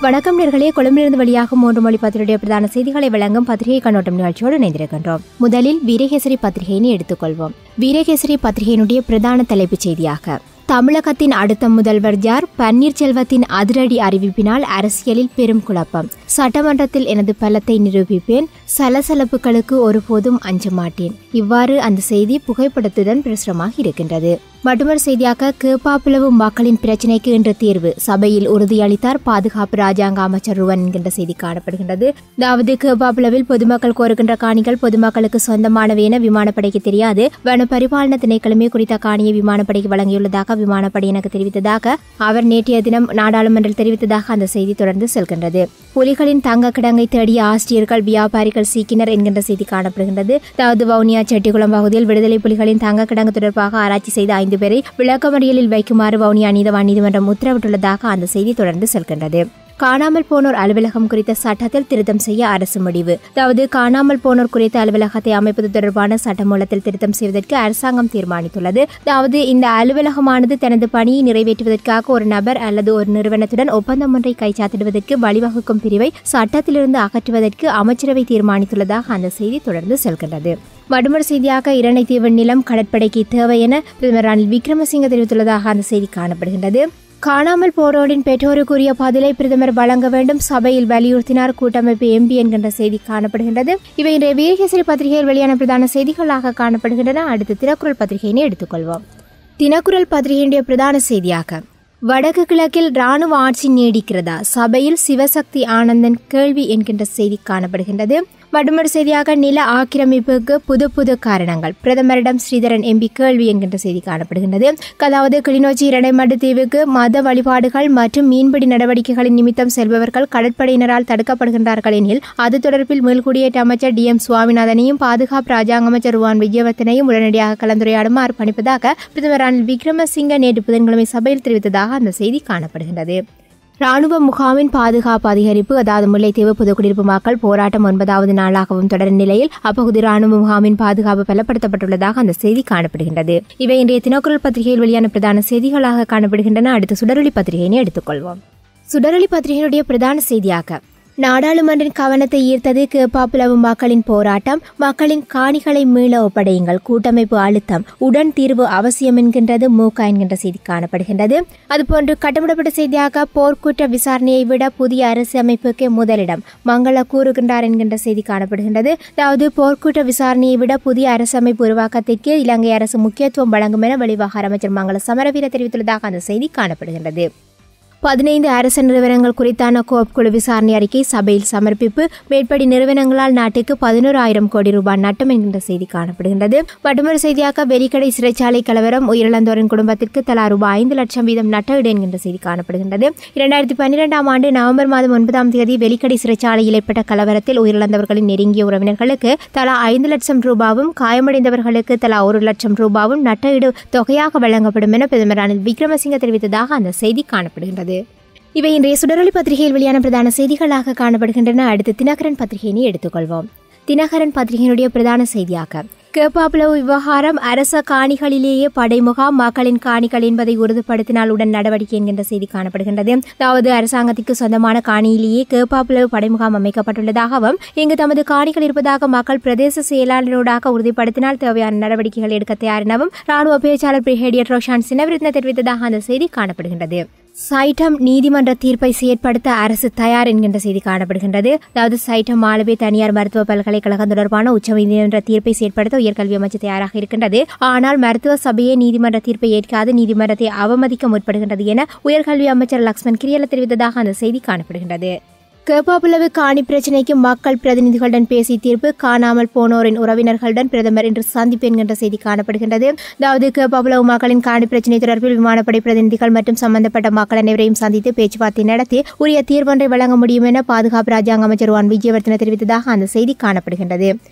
வணக்கம் நேர்களே கொழும்பிலிருந்து வெளியாகும் மூன்று மொழி பத்திரிகையுடைய பிரதான செய்திகளை வழங்கும் பத்திரிகை கண்ணோட்டம் நிகழ்ச்சியோடு இணைந்திருக்கின்றோம் முதலில் வீரகேசரி பத்திரிகையினை எடுத்துக்கொள்வோம் வீரகேசரி பத்திரிகையினுடைய பிரதான தலைப்புச் செய்தியாக தமிழகத்தின் அடுத்த முதல்வர் யார் பன்னீர்செல்வத்தின் அதிரடி அறிவிப்பினால் அரசியலில் பெரும் குழப்பம் சட்டமன்றத்தில் எனது பலத்தை நிரூபிப்பேன் சலசலப்புகளுக்கு ஒருபோதும் அஞ்ச மாட்டேன் இவ்வாறு அந்த செய்தி புகைப்படத்துடன் பிரசுரமாக இருக்கின்றது மட்டுமொரு செய்தியாக கேப்பாப்பிளவு மக்களின் பிரச்சினைக்கு இன்று தீர்வு சபையில் உறுதியளித்தார் பாதுகாப்பு ராஜாங்க அமைச்சர் ருவன் என்கின்ற செய்தி காணப்படுகின்றது அதாவது கேப்பாப்பிளவில் பொதுமக்கள் கோருகின்ற காணிகள் பொதுமக்களுக்கு சொந்தமானவை என விமானப்படைக்கு தெரியாது வன பரிபாலன திணைக்களமே குறித்த காணியை விமானப்படைக்கு வழங்கியுள்ளதாக விமானப்படை எனக்கு தெரிவித்ததாக அவர் நேற்றைய தினம் நாடாளுமன்றில் தெரிவித்ததாக அந்த செய்தி தொடர்ந்து செல்கின்றது புலிகளின் தங்க கிடங்கை தேடிய ஆசிரியர்கள் வியாபாரிகள் சீக்கினர் என்கின்ற செய்தி காணப்படுகின்றது அதாவது வவுனியா செட்டிக்குளம் பகுதியில் விடுதலை புலிகளின் தங்க கிடங்கு தொடர்பாக ஆராய்ச்சி செய்த ஐந்து பேரை விளக்கமறியலில் வைக்குமாறு வவுனியா நீதவான் நீதிமன்றம் உத்தரவிட்டுள்ளதாக அந்த செய்தி தொடர்ந்து செல்கின்றது காணாமல் போனோர் அலுவலகம் குறித்த சட்டத்தில் திருத்தம் செய்ய அரசு முடிவு அதாவது காணாமல் போனோர் குறித்த அலுவலகத்தை அமைப்பது தொடர்பான சட்டமூலத்தில் திருத்தம் செய்வதற்கு அரசாங்கம் தீர்மானித்துள்ளது அதாவது இந்த அலுவலகமானது தனது பணியை நிறைவேற்றுவதற்காக ஒரு நபர் அல்லது ஒரு நிறுவனத்துடன் ஒப்பந்தம் ஒன்றை கைச்சாத்திடுவதற்கு வழிவகுக்கும் பிரிவை சட்டத்திலிருந்து அகற்றுவதற்கு அமைச்சரவை தீர்மானித்துள்ளதாக அந்த செய்தி தொடர்ந்து செல்கின்றது மடுமர் செய்தியாக இரணைத்தீவு நிலம் கடற்படைக்கு தேவை என பிரதமர் ரணில் விக்ரமசிங்க தெரிவித்துள்ளதாக அந்த செய்தி காணப்படுகின்றது காணாமல் போனோரின் பெற்றோருக்குரிய பதிலை பிரதமர் வழங்க வேண்டும் சபையில் வலியுறுத்தினார் கூட்டமைப்பு எம்பி என்கின்ற செய்தி காணப்படுகின்றது இவை இன்றைய வீரகேசரி பத்திரிகையில் வெளியான பிரதான செய்திகளாக காணப்படுகின்றன அடுத்து தினக்குரல் பத்திரிகையினை எடுத்துக்கொள்வோம் தினக்குரல் பத்திரிகையினுடைய பிரதான செய்தியாக வடக்கு கிழக்கில் ராணுவ ஆட்சி நீடிக்கிறதா சபையில் சிவசக்தி ஆனந்தன் கேள்வி என்கின்ற செய்தி காணப்படுகின்றது மடுமறு செய்தியாக நில ஆக்கிரமிப்புக்கு புது புது காரணங்கள் பிரதமரிடம் ஸ்ரீதரன் எம்பி கேள்வி என்கின்ற செய்தி காணப்படுகின்றது அதாவது கிளிநொச்சி இரணைமடு தீவுக்கு மத வழிபாடுகள் மற்றும் மீன்பிடி நடவடிக்கைகளின் நிமித்தம் செல்பவர்கள் கடற்படையினரால் தடுக்கப்படுகின்றார்கள் எனில் அது தொடர்பில் மேல்குடியேற்ற அமைச்சர் டி எம் சுவாமிநாதனையும் பாதுகாப்பு ராஜாங்க அமைச்சர் ருவான் விஜயவர்த்தனையும் உடனடியாக கலந்துரையாடுமாறு பணிப்பதாக பிரதமர் ரணில் விக்ரமசிங்க நேற்று புதன்கிழமை சபையில் தெரிவித்ததாக அந்த செய்தி காணப்படுகின்றது ராணுவ முகாமின் பாதுகாப்பு அதிகரிப்பு அதாவது முல்லைத்தீவு புதுக்குடியிருப்பு மக்கள் போராட்டம் ஒன்பதாவது நாளாகவும் தொடரும் நிலையில் அப்பகுதி ராணுவ முகாமின் பாதுகாப்பு பலப்படுத்தப்பட்டுள்ளதாக அந்த செய்தி காணப்படுகின்றது இவை இன்றைய தினக்குரல் பத்திரிகையில் வெளியான பிரதான செய்திகளாக காணப்படுகின்றன அடுத்து சுடரொளி பத்திரிகையினை எடுத்துக்கொள்வோம் சுடரொளி பத்திரிகையினுடைய பிரதான செய்தியாக நாடாளுமன்றின் கவனத்தை ஈர்த்தது கேப்பாப்புலவு மக்களின் போராட்டம் மக்களின் காணிகளை மீள ஒப்படையுங்கள் கூட்டமைப்பு அழுத்தம் உடன் தீர்வு அவசியம் என்கின்றது மூக என்கின்ற செய்தி காணப்படுகின்றது அதுபோன்று கட்டமிடப்பட்ட செய்தியாக போர்க்குற்ற விசாரணையை விட புதிய அரசு அமைப்புக்கே முதலிடம் மங்கள கூறுகின்றார் என்கின்ற செய்தி காணப்படுகின்றது அதாவது போர்க்குற்ற விசாரணையை விட புதிய அரசு அமைப்பு உருவாக்கத்திற்கு இலங்கை அரசு முக்கியத்துவம் வழங்கும் என வெளிவிவகார அமைச்சர் மங்கள சமரவீர தெரிவித்துள்ளதாக அந்த செய்தி காணப்படுகின்றது பதினைந்து அரசு நிறுவனங்கள் குறித்தான கோப் குழு விசாரணை அறிக்கை சபையில் சமர்ப்பிப்பு மேற்படி நிறுவனங்களால் நாட்டுக்கு பதினோரு ஆயிரம் கோடி ரூபாய் நட்டம் என்கின்ற செய்தி காணப்படுகின்றது மற்றொரு செய்தியாக வெலிக்கடை சிறைச்சாலை கலவரம் உயிரிழந்தோரின் குடும்பத்திற்கு தலா ரூபாய் ஐந்து லட்சம் வீதம் நட்டஈடு என்கின்ற செய்தி காணப்படுகின்றது இரண்டாயிரத்தி பன்னிரெண்டாம் ஆண்டு நவம்பர் மாதம் ஒன்பதாம் தேதி வெலிக்கடை சிறைச்சாலையில் ஏற்பட்ட கலவரத்தில் உயிரிழந்தவர்களின் நெருங்கிய உறவினர்களுக்கு தலா ஐந்து லட்சம் ரூபாவும் காயமடைந்தவர்களுக்கு தலா ஒரு லட்சம் ரூபாவும் நட்டஈடு தொகையாக வழங்கப்படும் என பிரதமர் ரணில் விக்ரமசிங்க தெரிவித்ததாக அந்த செய்தி காணப்படுகின்றது இவை இன்றைய சுடரொளி பத்திரிகையில் வெளியான பிரதான செய்திகளாக காணப்படுகின்றன அடுத்து தினகரன் பத்திரிகையினை எடுத்துக்கொள்வோம் தினகரன் பத்திரிகையினுடைய பிரதான செய்தியாக கேப்பாப்புலவு விவகாரம் அரச காணிகளிலேயே படைமுகாம் மக்களின் காணிகள் என்பதை உறுதிப்படுத்தினால் உடன் நடவடிக்கை என்கின்ற செய்தி காணப்படுகின்றது அதாவது அரசாங்கத்திற்கு சொந்தமான காணியிலேயே கேப்பாப்புலவு படைமுகாம் அமைக்கப்பட்டுள்ளதாகவும் இங்கு தமது காணிகள் இருப்பதாக மக்கள் பிரதேச செயலாளரோடாக உறுதிப்படுத்தினால் தேவையான நடவடிக்கைகள் எடுக்க தயார் எனவும் ராணுவ பேச்சாளர் பிரிகேடியர் ரோஷான் சினவிரத்ன தெரிவித்ததாக அந்த செய்தி காணப்படுகின்றது சைட்டம் நீதிமன்ற தீர்ப்பை செயற்படுத்த அரசு தயார் என்கின்ற செய்தி காணப்படுகின்றது அதாவது சைட்டம் மாலபே தனியார் மருத்துவ பல்கலைக்கழகம் தொடர்பான உச்சநீதிமன்ற தீர்ப்பை செயற்படுத்த உயர்கல்வி அமைச்சு தயாராக இருக்கின்றது ஆனால் மருத்துவ சபையே நீதிமன்ற தீர்ப்பை ஏற்காது நீதிமன்றத்தை அவமதிக்க முற்படுகின்றது என உயர்கல்வி அமைச்சர் லக்ஷ்மண் கிரியல தெரிவித்ததாக அந்த செய்தி காணப்படுகின்றது கேப்பாப்புலவு காணி பிரச்சினைக்கு மக்கள் பிரதிநிதிகளுடன் பேசி தீர்ப்பு காணாமல் போனோரின் உறவினர்களுடன் பிரதமர் இன்று சந்திப்பு என்கின்ற செய்தி காணப்படுகின்றது அதாவது கேப்பாப்புலவு மக்களின் காணி பிரச்சினை தொடர்பில் விமானப்படை பிரதிநிதிகள் மற்றும் சம்பந்தப்பட்ட மக்கள் அனைவரையும் சந்தித்து பேச்சுவார்த்தை நடத்தி உரிய தீர்வொன்றை வழங்க முடியும் என பாதுகாப்பு ராஜாங்க அமைச்சர் வான் விஜயவர்தன தெரிவித்ததாக அந்த செய்தி காணப்படுகின்றது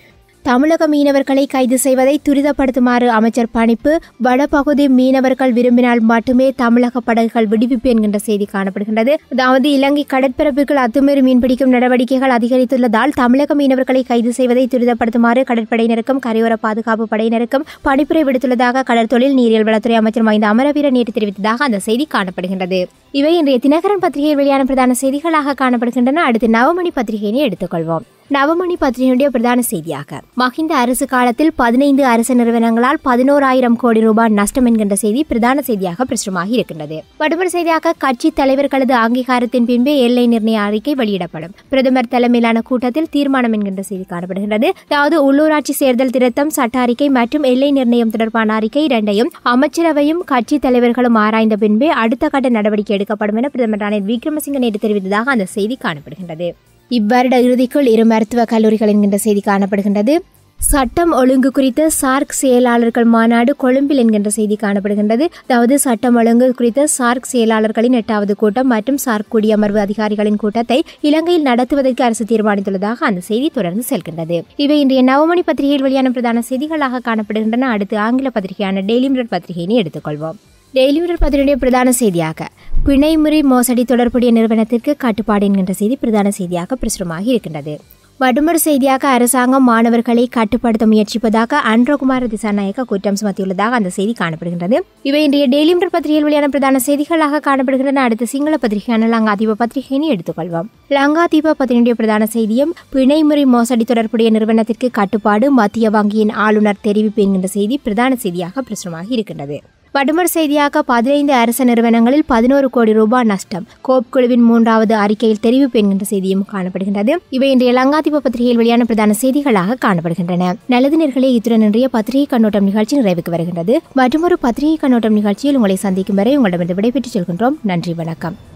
தமிழக மீனவர்களை கைது செய்வதை துரிதப்படுத்துமாறு அமைச்சர் பணிப்பு வடபகுதி மீனவர்கள் விரும்பினால் மட்டுமே தமிழக படகுகள் விடுவிப்பு என்கின்ற செய்தி காணப்படுகின்றது அதாவது இலங்கை கடற்பரப்புகள் அத்துமீறி மீன்பிடிக்கும் நடவடிக்கைகள் அதிகரித்துள்ளதால் தமிழக மீனவர்களை கைது செய்வதை துரிதப்படுத்துமாறு கடற்படையினருக்கும் கரையோர பாதுகாப்பு படையினருக்கும் பணிப்புரை விடுத்துள்ளதாக கடற்தொழில் நீரியல் வளத்துறை அமைச்சர் மஹிந்த அமரவீர நேற்று தெரிவித்ததாக அந்த செய்தி காணப்படுகின்றது இவை இன்றைய தினகரன் பத்திரிகையில் வெளியான பிரதான செய்திகளாக காணப்படுகின்றன அடுத்து நவமணி பத்திரிகையினை எடுத்துக்கொள்வோம் நவமணி பத்திரிகையுடைய பிரதான செய்தியாக மஹிந்த அரசு காலத்தில் பதினைந்து அரசு நிறுவனங்களால் பதினோராயிரம் கோடி ரூபாய் நஷ்டம் என்கின்ற செய்தி பிரதான செய்தியாக பிரசுரமாகி இருக்கின்றது மற்றொரு செய்தியாக கட்சி தலைவர்களது அங்கீகாரத்தின் பின்பே எல்லை நிர்ணய அறிக்கை வெளியிடப்படும் பிரதமர் தலைமையிலான கூட்டத்தில் தீர்மானம் என்கின்ற செய்தி காணப்படுகின்றது அதாவது உள்ளூராட்சி தேர்தல் திருத்தம் சட்ட அறிக்கை மற்றும் எல்லை நிர்ணயம் தொடர்பான அறிக்கை இரண்டையும் அமைச்சரவையும் கட்சி தலைவர்களும் ஆராய்ந்த பின்பே அடுத்த கட்ட நடவடிக்கை எடுக்கப்படும் என பிரதமர் ரணில் விக்ரமசிங்க நேற்று தெரிவித்ததாக அந்த செய்தி காணப்படுகின்றது இவ்வருட இறுதிக்குள் இரு மருத்துவக் கல்லூரிகள் என்கின்ற செய்தி காணப்படுகின்றது சட்டம் ஒழுங்கு குறித்த சார்க் செயலாளர்கள் மாநாடு கொழும்பில் என்கின்ற செய்தி காணப்படுகின்றது அதாவது சட்டம் ஒழுங்கு குறித்த சார்க் செயலாளர்களின் எட்டாவது கூட்டம் மற்றும் சார்க் குடியமர்வு அதிகாரிகளின் கூட்டத்தை இலங்கையில் நடத்துவதற்கு அரசு தீர்மானித்துள்ளதாக அந்த செய்தி தொடர்ந்து செல்கின்றது இவை இன்றைய நவமணி பத்திரிகையில் வெளியான பிரதான செய்திகளாக காணப்படுகின்றன அடுத்து ஆங்கில பத்திரிகையான டெய்லி மிரர் பத்திரிகையினை எடுத்துக்கொள்வோம் டெய்லி மிரர் பத்திரிகையுடைய பிரதான செய்தியாக பிணைமுறை மோசடி தொடர்புடைய நிறுவனத்திற்கு கட்டுப்பாடு என்கின்ற செய்தி பிரதான செய்தியாக பிரசுரமாகி இருக்கின்றது வடுமறு செய்தியாக அரசாங்கம் மாணவர்களை கட்டுப்படுத்த முயற்சிப்பதாக அன்றகுமார திசாநாயக்க குற்றம் சுமத்தியுள்ளதாக அந்த செய்தி காணப்படுகின்றது இவை இன்றைய டெய்லி மிரர் பத்திரிகையில் வெளியான பிரதான செய்திகளாக காணப்படுகின்றன அடுத்த சிங்கள பத்திரிகையான லங்காதீப பத்திரிகையினை எடுத்துக்கொள்வோம் லங்காதீப பத்திரிகையுடைய பிரதான செய்தியும் பிணைமுறை மோசடி தொடர்புடைய நிறுவனத்திற்கு கட்டுப்பாடு மத்திய வங்கியின் ஆளுநர் தெரிவிப்பு என்கின்ற செய்தி பிரதான செய்தியாக பிரசுரமாகி இருக்கின்றது வடுமர் செய்தியாக பதினைந்து அரசு நிறுவனங்களில் பதினோரு கோடி ரூபாய் நஷ்டம் கோப் குழுவின் மூன்றாவது அறிக்கையில் தெரிவிப்பு என்கின்ற செய்தியும் காணப்படுகின்றது இவை இன்றைய லங்காதிப பத்திரிகையில் வெளியான பிரதான செய்திகளாக காணப்படுகின்றன நல்லது நேர்களே இத்துடன் இன்றைய பத்திரிகை கண்ணோட்டம் நிகழ்ச்சி நிறைவுக்கு வருகின்றது மற்றொரு பத்திரிகை கண்ணோட்டம் நிகழ்ச்சியில் உங்களை சந்திக்கும் வரை உங்களிடமிருந்து விடைபெற்றுச் செல்கின்றோம் நன்றி வணக்கம்